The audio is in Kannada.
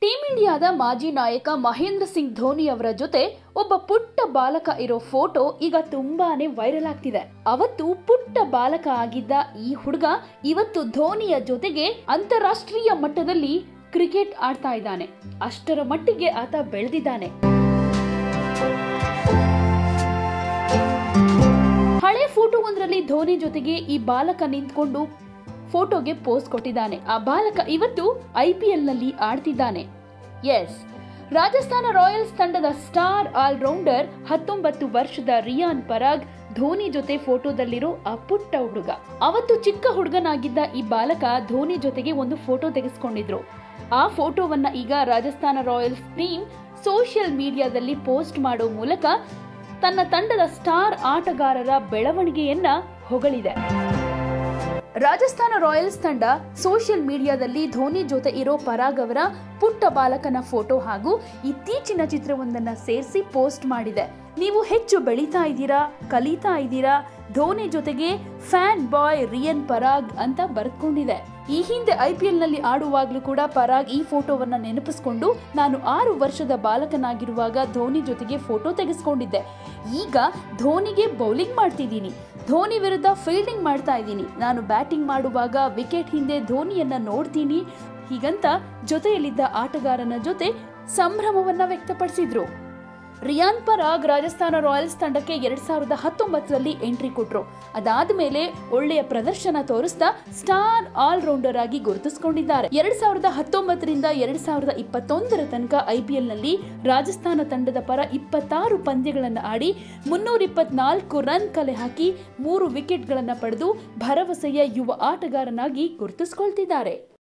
ಟೀಂ ಇಂಡಿಯಾದ ಮಾಜಿ ನಾಯಕ ಮಹೇಂದ್ರ ಸಿಂಗ್ ಧೋನಿ ಅವರ ಜೊತೆ ಒಬ್ಬ ಪುಟ್ಟ ಬಾಲಕ ಇರೋ ಫೋಟೋ ಈಗ ತುಂಬಾನೇ ವೈರಲ್ ಆಗ್ತಿದೆ ಅವತ್ತು ಪುಟ್ಟ ಬಾಲಕ ಆಗಿದ್ದ ಈ ಹುಡುಗ ಇವತ್ತು ಧೋನಿಯ ಜೊತೆಗೆ ಅಂತಾರಾಷ್ಟ್ರೀಯ ಮಟ್ಟದಲ್ಲಿ ಕ್ರಿಕೆಟ್ ಆಡ್ತಾ ಇದ್ದಾನೆ ಅಷ್ಟರ ಮಟ್ಟಿಗೆ ಆತ ಬೆಳೆದಿದ್ದಾನೆ ಹಳೆ ಫೋಟೋ ಒಂದರಲ್ಲಿ ಧೋನಿ ಜೊತೆಗೆ ಈ ಬಾಲಕ ನಿಂತ್ಕೊಂಡು ಫೋಟೋಗೆ ಪೋಸ್ ಕೊಟ್ಟಿದ್ದಾನೆ ಆ ಬಾಲಕ ಇವತ್ತು ಐ ಪಿ ಎಲ್ ನಲ್ಲಿ ಆಡ್ತಿದ್ದಾನೆ ಎಸ್ ರಾಜಸ್ಥಾನ ರಾಯಲ್ಸ್ ತಂಡದ ಸ್ಟಾರ್ ಆಲ್ರೌಂಡರ್ ಹತ್ತೊಂಬತ್ತು ವರ್ಷದ ರಿಯಾನ್ ಪರಾಗ್ ಧೋನಿ ಜೊತೆ ಫೋಟೋದಲ್ಲಿರೋ ಆ ಪುಟ್ಟ ಹುಡುಗ ಅವತ್ತು ಚಿಕ್ಕ ಹುಡುಗನಾಗಿದ್ದ ಈ ಬಾಲಕ ಧೋನಿ ಜೊತೆಗೆ ಒಂದು ಫೋಟೋ ತೆಗೆಸ್ಕೊಂಡಿದ್ರು ಆ ಫೋಟೋವನ್ನ ಈಗ ರಾಜಸ್ಥಾನ ರಾಯಲ್ಸ್ ಟೀಮ್ ಸೋಷಿಯಲ್ ಮೀಡಿಯಾದಲ್ಲಿ ಪೋಸ್ಟ್ ಮಾಡೋ ಮೂಲಕ ತನ್ನ ತಂಡದ ಸ್ಟಾರ್ ಆಟಗಾರರ ಬೆಳವಣಿಗೆಯನ್ನ ಹೊಗಳಿದೆ ರಾಜಸ್ಥಾನ ರಾಯಲ್ಸ್ ತಂಡ ಸೋಷಿಯಲ್ ಮೀಡಿಯಾದಲ್ಲಿ ಧೋನಿ ಜೊತೆ ಇರೋ ಪರಾಗ್ ಅವರ ಪುಟ್ಟ ಬಾಲಕನ ಫೋಟೋ ಹಾಗೂ ಇತ್ತೀಚಿನ ಚಿತ್ರವೊಂದನ್ನ ಸೇರಿಸಿ ಪೋಸ್ಟ್ ಮಾಡಿದೆ ನೀವು ಹೆಚ್ಚು ಬೆಳೀತಾ ಇದ್ದೀರಾ ಕಲಿತಾ ಇದ್ದೀರಾ ಧೋನಿ ಜೊತೆಗೆ ಫ್ಯಾನ್ ಬಾಯ್ ರಿಯನ್ ಪರಾಗ್ ಅಂತ ಬರೆದುಕೊಂಡಿದೆ ಈ ಹಿಂದೆ ಐ ಪಿ ಎಲ್ ನಲ್ಲಿ ಆಡುವಾಗ್ಲೂ ಕೂಡ ಪರಾಗ್ ಈ ಫೋಟೋವನ್ನ ನೆನಪಿಸ್ಕೊಂಡು ನಾನು ಆರು ವರ್ಷದ ಬಾಲಕನಾಗಿರುವಾಗ ಧೋನಿ ಜೊತೆಗೆ ಫೋಟೋ ತೆಗೆಸ್ಕೊಂಡಿದ್ದೆ ಈಗ ಧೋನಿಗೆ ಬೌಲಿಂಗ್ ಮಾಡ್ತಿದ್ದೀನಿ ಧೋನಿ ವಿರುದ್ಧ ಫೀಲ್ಡಿಂಗ್ ಮಾಡ್ತಾ ಇದ್ದೀನಿ ನಾನು ಬ್ಯಾಟಿಂಗ್ ಮಾಡುವಾಗ ವಿಕೆಟ್ ಹಿಂದೆ ಧೋನಿಯನ್ನ ನೋಡ್ತೀನಿ ಹೀಗಂತ ಜೊತೆಯಲ್ಲಿದ್ದ ಆಟಗಾರನ ಜೊತೆ ಸಂಭ್ರಮವನ್ನ ವ್ಯಕ್ತಪಡಿಸಿದ್ರು ರಿಯಾನ್ ಪರಾಗ್ ರಾಜಸ್ಥಾನ ರಾಯಲ್ಸ್ ತಂಡಕ್ಕೆ ಎರಡ್ ಸಾವಿರದ ಹತ್ತೊಂಬತ್ತರಲ್ಲಿ ಎಂಟ್ರಿ ಕೊಟ್ರು ಅದಾದ ಮೇಲೆ ಒಳ್ಳೆಯ ಪ್ರದರ್ಶನ ತೋರಿಸ್ತಾ ಸ್ಟಾರ್ ಆಲ್ರೌಂಡರ್ ಆಗಿ ಗುರುತಿಸಿಕೊಂಡಿದ್ದಾರೆ ಎರಡ್ ಸಾವಿರದ ಹತ್ತೊಂಬತ್ತರಿಂದ ಎರಡ್ ಸಾವಿರದ ಇಪ್ಪತ್ತೊಂದರ ತನಕ ಐಪಿಎಲ್ ನಲ್ಲಿ ರಾಜಸ್ಥಾನ ತಂಡದ ಪರ ಇಪ್ಪತ್ತಾರು ಪಂದ್ಯಗಳನ್ನು ಆಡಿ ಮುನ್ನೂರ ಇಪ್ಪತ್ನಾಲ್ಕು ರನ್ ಕಲೆ ಹಾಕಿ ಮೂರು ವಿಕೆಟ್ಗಳನ್ನು ಪಡೆದು ಭರವಸೆಯ ಯುವ ಆಟಗಾರನಾಗಿ ಗುರುತಿಸಿಕೊಳ್ತಿದ್ದಾರೆ